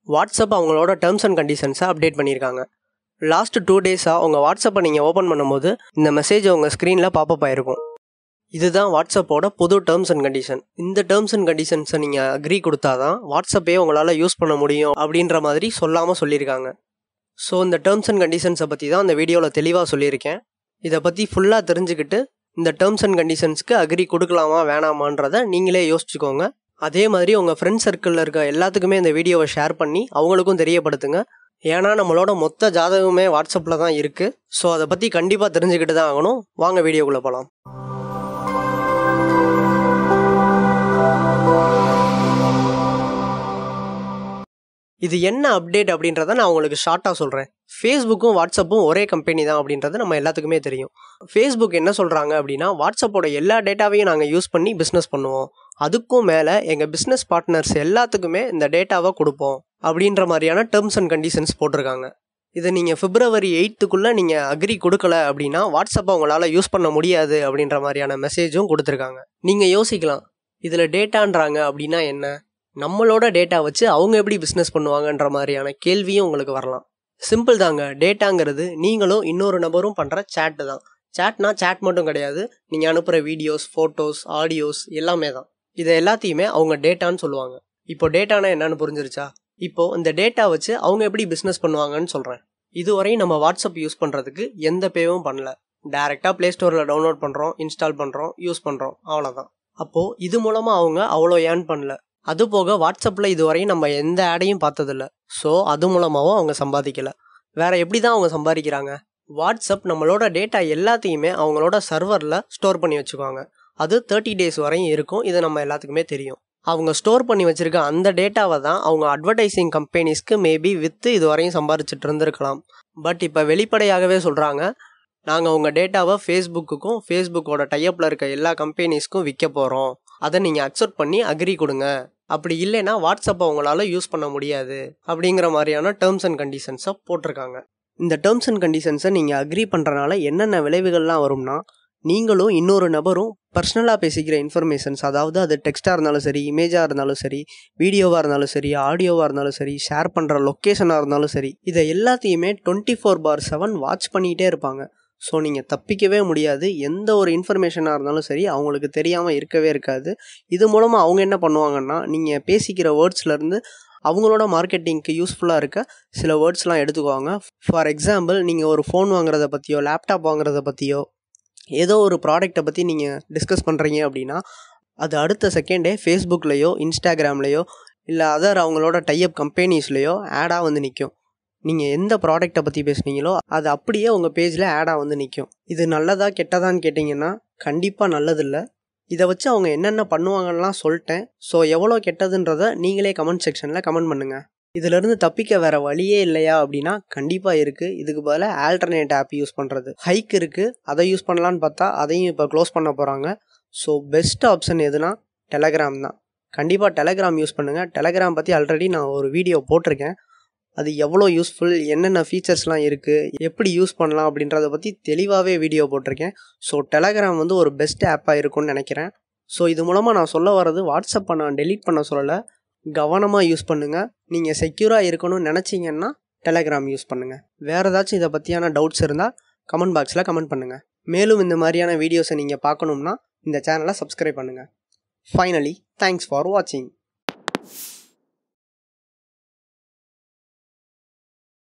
WhatsApp அவங்களோட terms and கண்டிஷன்ஸை update பண்ணியிருக்காங்க லாஸ்ட் டூ டேஸாக உங்கள் வாட்ஸ்அப்பை நீங்கள் ஓப்பன் பண்ணும்போது இந்த மெசேஜ் உங்கள் ஸ்க்ரீனில் பாப்பப் ஆயிருக்கும் இதுதான் வாட்ஸ்அப்போட புது டேர்ம்ஸ் அண்ட் கண்டிஷன் இந்த டேர்ம்ஸ் அண்ட் கண்டிஷன்ஸை நீங்கள் அக்ரி கொடுத்தா தான் வாட்ஸ்அப்பே உங்களால் யூஸ் பண்ண முடியும் அப்படின்ற மாதிரி சொல்லாமல் சொல்லியிருக்காங்க ஸோ இந்த டேர்ம்ஸ் அண்ட் கண்டிஷன்ஸை பற்றி தான் இந்த வீடியோவில் தெளிவாக சொல்லியிருக்கேன் இதை பற்றி ஃபுல்லாக தெரிஞ்சுக்கிட்டு இந்த டேர்ம்ஸ் அண்ட் கண்டிஷன்ஸ்க்கு அக்ரி கொடுக்கலாமா வேணாமான்றதை நீங்களே யோசிச்சுக்கோங்க அதே மாதிரி உங்கள் ஃப்ரெண்ட் சர்க்கிளில் இருக்க எல்லாத்துக்குமே இந்த வீடியோவை ஷேர் பண்ணி அவங்களுக்கும் தெரியப்படுத்துங்க ஏன்னா நம்மளோட மொத்த ஜாதகமே வாட்ஸ்அப்பில் தான் இருக்குது ஸோ அதை பற்றி கண்டிப்பாக தெரிஞ்சுக்கிட்டு தான் ஆகணும் வாங்க வீடியோக்குள்ளே போகலாம் இது என்ன அப்டேட் அப்படின்றத நான் உங்களுக்கு ஷார்ட்டாக சொல்கிறேன் ஃபேஸ்புக்கும் வாட்ஸ்அப்பும் ஒரே கம்பெனி தான் அப்படின்றது நம்ம எல்லாத்துக்குமே தெரியும் ஃபேஸ்புக் என்ன சொல்கிறாங்க அப்படின்னா வாட்ஸ்அப்போட எல்லா டேட்டாவையும் நாங்கள் யூஸ் பண்ணி பிஸ்னஸ் பண்ணுவோம் அதுக்கும் மேலே எங்கள் பிஸ்னஸ் பார்ட்னர்ஸ் எல்லாத்துக்குமே இந்த டேட்டாவை கொடுப்போம் அப்படின்ற மாதிரியான டேர்ம்ஸ் அண்ட் கண்டிஷன்ஸ் போட்டிருக்காங்க இதை நீங்கள் பிப்ரவரி எயித்துக்குள்ளே நீங்கள் அக்ரி கொடுக்கல அப்படின்னா வாட்ஸ்அப்பை உங்களால் யூஸ் பண்ண முடியாது அப்படின்ற மாதிரியான மெசேஜும் கொடுத்துருக்காங்க நீங்கள் யோசிக்கலாம் இதில் டேட்டான்றாங்க அப்படின்னா என்ன நம்மளோட டேட்டா வச்சு அவங்க எப்படி பிஸ்னஸ் பண்ணுவாங்கன்ற மாதிரியான கேள்வியும் உங்களுக்கு வரலாம் சிம்பிள் தாங்க டேட்டாங்கிறது நீங்களும் இன்னொரு நபரும் பண்ணுற சேட்டு தான் சேட்னா சேட் மட்டும் கிடையாது நீங்கள் அனுப்புகிற வீடியோஸ் ஃபோட்டோஸ் ஆடியோஸ் எல்லாமே தான் இதை எல்லாத்தையுமே அவங்க டேட்டான்னு சொல்லுவாங்க இப்போ டேட்டானா என்னன்னு புரிஞ்சிருச்சா இப்போ இந்த டேட்டா வச்சு அவங்க எப்படி பிஸ்னஸ் பண்ணுவாங்கன்னு சொல்கிறேன் இதுவரையும் நம்ம வாட்ஸ்அப் யூஸ் பண்ணுறதுக்கு எந்த பேவும் பண்ணல டேரெக்டாக ப்ளே ஸ்டோரில் டவுன்லோட் பண்ணுறோம் இன்ஸ்டால் பண்ணுறோம் யூஸ் பண்ணுறோம் அவ்வளோதான் அப்போது இது மூலமாக அவங்க அவ்வளோ ஏர்ன் பண்ணல அது போக வாட்ஸ்அப்பில் இதுவரையும் நம்ம எந்த ஆடையும் பார்த்ததில்ல ஸோ அது மூலமாகவும் அவங்க சம்பாதிக்கல வேற எப்படி தான் அவங்க சம்பாதிக்கிறாங்க வாட்ஸ்அப் நம்மளோட டேட்டா எல்லாத்தையுமே அவங்களோட சர்வரில் ஸ்டோர் பண்ணி வச்சுக்குவாங்க அது தேர்ட்டி டேஸ் வரையும் இருக்கும் இது நம்ம எல்லாத்துக்குமே தெரியும் அவங்க ஸ்டோர் பண்ணி வச்சிருக்க அந்த டேட்டாவை தான் அவங்க அட்வர்டைசிங் கம்பெனிஸ்க்கு மேபி விற்று இது வரையும் சம்பாரிச்சிட்டு இருந்திருக்கலாம் பட் இப்போ வெளிப்படையாகவே சொல்கிறாங்க நாங்கள் உங்கள் டேட்டாவை ஃபேஸ்புக்குக்கும் ஃபேஸ்புக்கோட டைப்பில் இருக்க எல்லா கம்பெனிஸ்க்கும் விற்க போகிறோம் அதை நீங்கள் அக்செப்ட் பண்ணி அக்ரி கொடுங்க அப்படி இல்லைன்னா வாட்ஸ்அப்பை உங்களால் யூஸ் பண்ண முடியாது அப்படிங்கிற மாதிரியான டேர்ம்ஸ் அண்ட் கண்டிஷன்ஸை போட்டிருக்காங்க இந்த டேர்ம்ஸ் அண்ட் கண்டிஷன்ஸை நீங்கள் அக்ரி பண்ணுறனால என்னென்ன விளைவுகள்லாம் வரும்னா நீங்களும் இன்னொரு நபரும் பர்சனலாக பேசிக்கிற இன்ஃபர்மேஷன்ஸ் அதாவது அது டெக்ஸ்ட்டாக இருந்தாலும் சரி இமேஜாக இருந்தாலும் சரி வீடியோவாக இருந்தாலும் சரி ஆடியோவாக இருந்தாலும் சரி ஷேர் பண்ணுற லொக்கேஷனாக இருந்தாலும் சரி இதை எல்லாத்தையுமே twenty four bar seven watch பண்ணிகிட்டே இருப்பாங்க ஸோ நீங்கள் தப்பிக்கவே முடியாது எந்த ஒரு இன்ஃபர்மேஷனாக இருந்தாலும் சரி அவங்களுக்கு தெரியாமல் இருக்கவே இருக்காது இது மூலமாக அவங்க என்ன பண்ணுவாங்கன்னா நீங்கள் பேசிக்கிற வேர்ட்ஸ்லேருந்து அவங்களோட மார்க்கெட்டிங்க்கு யூஸ்ஃபுல்லாக இருக்க சில வேர்ட்ஸ்லாம் எடுத்துக்குவாங்க ஃபார் எக்ஸாம்பிள் நீங்கள் ஒரு ஃபோன் வாங்குறத பற்றியோ லேப்டாப் வாங்குறத பற்றியோ ஏதோ ஒரு ப்ராடக்ட்டை பற்றி நீங்கள் டிஸ்கஸ் பண்ணுறீங்க அப்படின்னா அது அடுத்த செகண்டே ஃபேஸ்புக்லேயோ இன்ஸ்டாகிராம்லேயோ இல்லை அதர் அவங்களோட டைப் கம்பெனிஸ்லேயோ ஆடாக வந்து நிற்கும் நீங்கள் எந்த ப்ராடக்ட்டை பற்றி பேசுனீங்களோ அது அப்படியே உங்கள் பேஜில் ஆடாக வந்து நிற்கும் இது நல்லதா கெட்டதான்னு கேட்டிங்கன்னா கண்டிப்பாக நல்லதில்லை இதை வச்சு அவங்க என்னென்ன பண்ணுவாங்கலாம் சொல்லிட்டேன் ஸோ எவ்வளோ கெட்டதுன்றதை நீங்களே கமெண்ட் செக்ஷனில் கமெண்ட் பண்ணுங்கள் இதிலிருந்து தப்பிக்க வேற வழியே இல்லையா அப்படின்னா கண்டிப்பாக இருக்குது இதுக்கு பதிலாக ஆல்டர்னேட் ஆப் யூஸ் பண்ணுறது ஹைக் இருக்குது அதை யூஸ் பண்ணலான்னு பார்த்தா அதையும் இப்போ க்ளோஸ் பண்ண போகிறாங்க ஸோ பெஸ்ட் ஆப்ஷன் எதுனா டெலகிராம் தான் கண்டிப்பாக டெலகிராம் யூஸ் பண்ணுங்கள் டெலகிராம் பற்றி ஆல்ரெடி நான் ஒரு வீடியோ போட்டிருக்கேன் அது எவ்வளோ யூஸ்ஃபுல் என்னென்ன ஃபீச்சர்ஸ்லாம் இருக்குது எப்படி யூஸ் பண்ணலாம் அப்படின்றத பற்றி தெளிவாகவே வீடியோ போட்டிருக்கேன் ஸோ டெலகிராம் வந்து ஒரு பெஸ்ட் ஆப்பாக இருக்கும்னு நினைக்கிறேன் ஸோ இது மூலமாக நான் சொல்ல வர்றது வாட்ஸ்அப்பை நான் டெலீட் பண்ண சொல்லலை கவனமாக யூஸ் பண்ணுங்கள் நீங்கள் செக்யூராக இருக்கணும்னு நினச்சிங்கன்னா டெலகிராம் யூஸ் பண்ணுங்கள் வேறு ஏதாச்சும் இதை பற்றியான டவுட்ஸ் இருந்தால் கமெண்ட் பாக்ஸில் கமெண்ட் பண்ணுங்கள் மேலும் இந்த மாதிரியான வீடியோஸை நீங்கள் பார்க்கணும்னா இந்த சேனலை சப்ஸ்கிரைப் பண்ணுங்கள் ஃபைனலி தேங்க்ஸ் ஃபார் வாட்சிங்